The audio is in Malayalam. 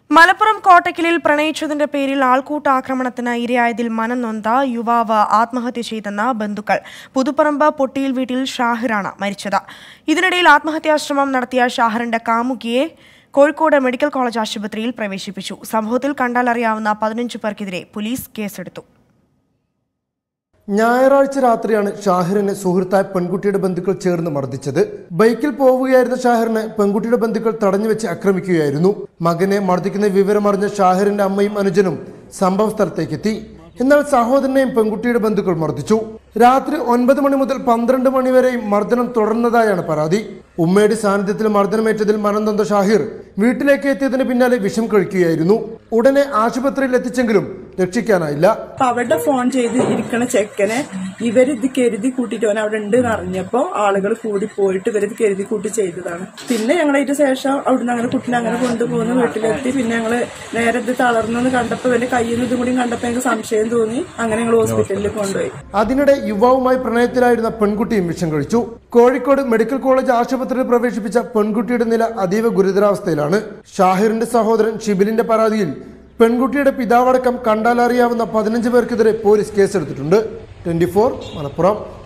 മലപ്പുറം കോട്ടക്കലിൽ പ്രണയിച്ചതിന്റെ പേരിൽ ആൾക്കൂട്ടാക്രമണത്തിന് ഇരയായതിൽ മനം നൊന്ത യുവാവ് ആത്മഹത്യ ചെയ്തെന്ന ബന്ധുക്കൾ പുതുപ്പറമ്പ് പൊട്ടിയിൽ വീട്ടിൽ ഷാഹിറാണ് മരിച്ചത് ഇതിനിടയിൽ ആത്മഹത്യാശ്രമം നടത്തിയ ഷാഹിറിന്റെ കാമുകിയെ കോഴിക്കോട് മെഡിക്കൽ കോളേജ് ആശുപത്രിയിൽ പ്രവേശിപ്പിച്ചു സംഭവത്തിൽ കണ്ടാലറിയാവുന്ന പതിനഞ്ച് പേർക്കെതിരെ പോലീസ് കേസെടുത്തു ഞായറാഴ്ച രാത്രിയാണ് ഷാഹിറിനെ സുഹൃത്തായ പെൺകുട്ടിയുടെ ബന്ധുക്കൾ ചേർന്ന് മർദ്ദിച്ചത് ബൈക്കിൽ പോവുകയായിരുന്ന ഷാഹിറിനെ പെൺകുട്ടിയുടെ ബന്ധുക്കൾ തടഞ്ഞു വെച്ച് ആക്രമിക്കുകയായിരുന്നു മകനെ മർദ്ദിക്കുന്ന വിവരമറിഞ്ഞ ഷാഹിറിന്റെ അമ്മയും അനുജനും സംഭവ സ്ഥലത്തേക്കെത്തി എന്നാൽ സഹോദരനെയും പെൺകുട്ടിയുടെ ബന്ധുക്കൾ മർദ്ദിച്ചു രാത്രി ഒൻപത് മണി മുതൽ പന്ത്രണ്ട് മണി വരെയും മർദ്ദനം തുടർന്നതായാണ് പരാതി ഉമ്മയുടെ സാന്നിധ്യത്തിൽ മർദ്ദനമേറ്റതിൽ മനം തന്ന ഷാഹിർ വീട്ടിലേക്ക് എത്തിയതിന് പിന്നാലെ വിഷം കഴിക്കുകയായിരുന്നു ഉടനെ ആശുപത്രിയിൽ എത്തിച്ചെങ്കിലും രക്ഷിക്കാനായില്ല അപ്പൊ അവിടെ ഫോൺ ചെയ്ത് ഇരിക്കണ ചെക്കനെ ഇവരിത് കരുതി കൂട്ടിട്ട് ഓൻ അവിടെ ഉണ്ട് എന്ന് അറിഞ്ഞപ്പോ ആളുകൾ കൂടി പോയിട്ട് ഇവരിത് കരുതി കൂട്ടി ചെയ്തതാണ് പിന്നെ ഞങ്ങൾ അതിന് ശേഷം അവിടുന്ന് അങ്ങനെ കുട്ടിനെ അങ്ങനെ കൊണ്ടുപോകുന്നു വീട്ടിലെത്തി പിന്നെ ഞങ്ങള് നേരെ ഇത് തളർന്നെന്ന് കണ്ടപ്പോ ഇവന്റെ കയ്യിൽ നിന്ന് ഇതും കൂടി കണ്ടപ്പോ ഞങ്ങൾക്ക് സംശയം തോന്നി അങ്ങനെ ഞങ്ങൾ ഹോസ്പിറ്റലിൽ കൊണ്ടുപോയി അതിനിടെ യുവാവുമായി പ്രണയത്തിലായിരുന്ന പെൺകുട്ടിയും വിഷം കഴിച്ചു കോഴിക്കോട് മെഡിക്കൽ കോളേജ് ആശുപത്രിയിൽ പ്രവേശിപ്പിച്ച പെൺകുട്ടിയുടെ നില അതീവ ഗുരുതരാവസ്ഥയിലാണ് ഷാഹിറിന്റെ സഹോദരൻ ഷിബിലിന്റെ പരാതിയിൽ പെൺകുട്ടിയുടെ പിതാവടക്കം കണ്ടാലറിയാവുന്ന പതിനഞ്ച് പേർക്കെതിരെ പോലീസ് കേസെടുത്തിട്ടുണ്ട് ട്വന്റി മലപ്പുറം